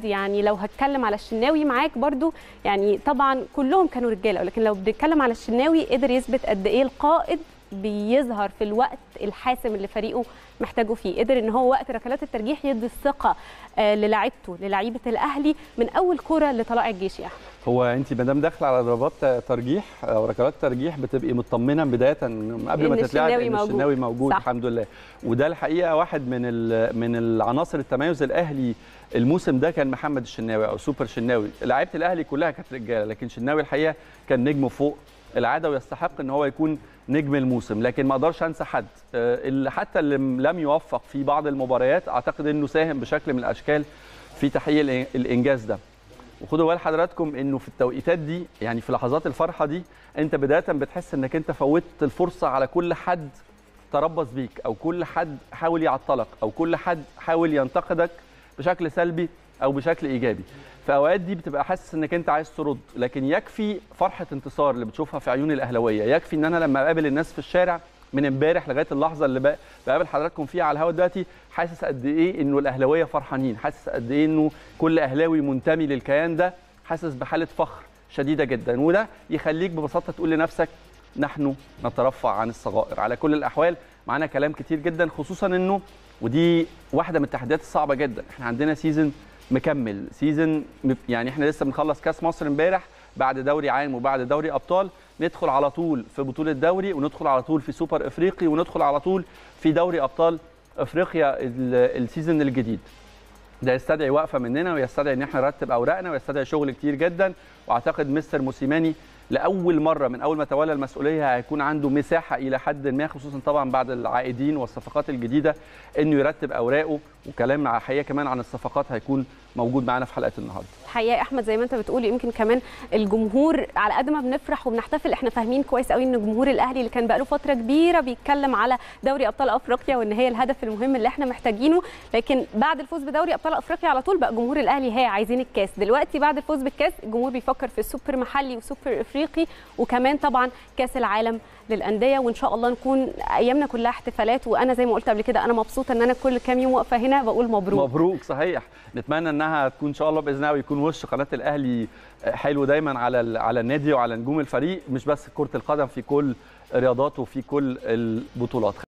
احمد يعني لو هتكلم على الشناوي معاك برضو يعني طبعا كلهم كانوا رجاله ولكن لو بنتكلم على الشناوي قدر يثبت قد ايه القائد بيظهر في الوقت الحاسم اللي فريقه محتاجه فيه قدر ان هو وقت ركلات الترجيح يدي الثقه آه، للاعيبته للاعيبه الاهلي من اول كره لطلائع الجيش يا احمد هو انت ما دام داخله على ضربات ترجيح او ركلات ترجيح بتبقي مطمنه بدايه من قبل ما إن تتلعب الشناوي ان موجود. الشناوي موجود صح. الحمد لله وده الحقيقه واحد من ال- من العناصر التميز الاهلي الموسم ده كان محمد الشناوي او سوبر شناوي لعيبه الاهلي كلها كانت رجاله لكن شناوي الحقيقه كان نجم فوق العاده ويستحق ان هو يكون نجم الموسم لكن ما اقدرش انسى حد آه، اللي حتى اللي لم يوفق في بعض المباريات اعتقد انه ساهم بشكل من الاشكال في تحقيق الإن- الانجاز ده وخدوا بال حضراتكم انه في التوقيتات دي يعني في لحظات الفرحه دي انت بدايه بتحس انك انت فوتت الفرصه على كل حد تربص بيك او كل حد حاول يعطلك او كل حد حاول ينتقدك بشكل سلبي او بشكل ايجابي في اوقات دي بتبقى حاسس انك انت عايز ترد لكن يكفي فرحه انتصار اللي بتشوفها في عيون الاهلاويه يكفي ان انا لما اقابل الناس في الشارع من امبارح لغايه اللحظه اللي بق- بقابل حضراتكم فيها على الهواء دلوقتي حاسس قد ايه انه الاهلاويه فرحانين حاسس قد ايه انه كل اهلاوي منتمي للكيان ده حاسس بحاله فخر شديده جدا وده يخليك ببساطه تقول لنفسك نحن نترفع عن الصغائر على كل الاحوال معانا كلام كتير جدا خصوصا انه ودي واحده من التحديات الصعبه جدا احنا عندنا سيزون مكمل سيزون م- يعني احنا لسه بنخلص كاس مصر امبارح بعد دوري عام وبعد دوري ابطال ندخل على طول في بطوله دوري وندخل على طول في سوبر افريقي وندخل على طول في دوري ابطال افريقيا ال- السيزون الجديد ده يستدعي وقفه مننا ويستدعي ان احنا نرتب اوراقنا ويستدعي شغل كتير جدا واعتقد مستر موسيماني لاول مره من اول ما تولى المسؤوليه هيكون عنده مساحه الى حد ما خصوصا طبعا بعد العائدين والصفقات الجديده انه يرتب اوراقه وكلام حقيقه كمان عن الصفقات هيكون موجود معانا في حلقه النهارده الحقيقه يا احمد زي ما انت بتقول يمكن كمان الجمهور على قد ما بنفرح وبنحتفل احنا فاهمين كويس قوي ان جمهور الاهلي اللي كان بقاله فتره كبيره بيتكلم على دوري ابطال افريقيا وان هي الهدف المهم اللي احنا محتاجينه لكن بعد الفوز بدوري ابطال افريقيا على طول بقى جمهور الاهلي هي عايزين الكاس دلوقتي بعد الفوز بالكاس الجمهور بيفكر في السوبر محلي وسوبر افريقي وكمان طبعا كاس العالم للانديه وان شاء الله نكون ايامنا كلها احتفالات وانا زي ما قلت قبل كده انا مبسوطه ان انا كل كام يوم واقفه هنا بقول مبروك مبروك صحيح نتمنى انها تكون ان شاء الله باذن الله ويكون وش قناه الاهلي حلو دايما على ال- على النادي وعلى نجوم الفريق مش بس كره القدم في كل رياضاته وفي كل البطولات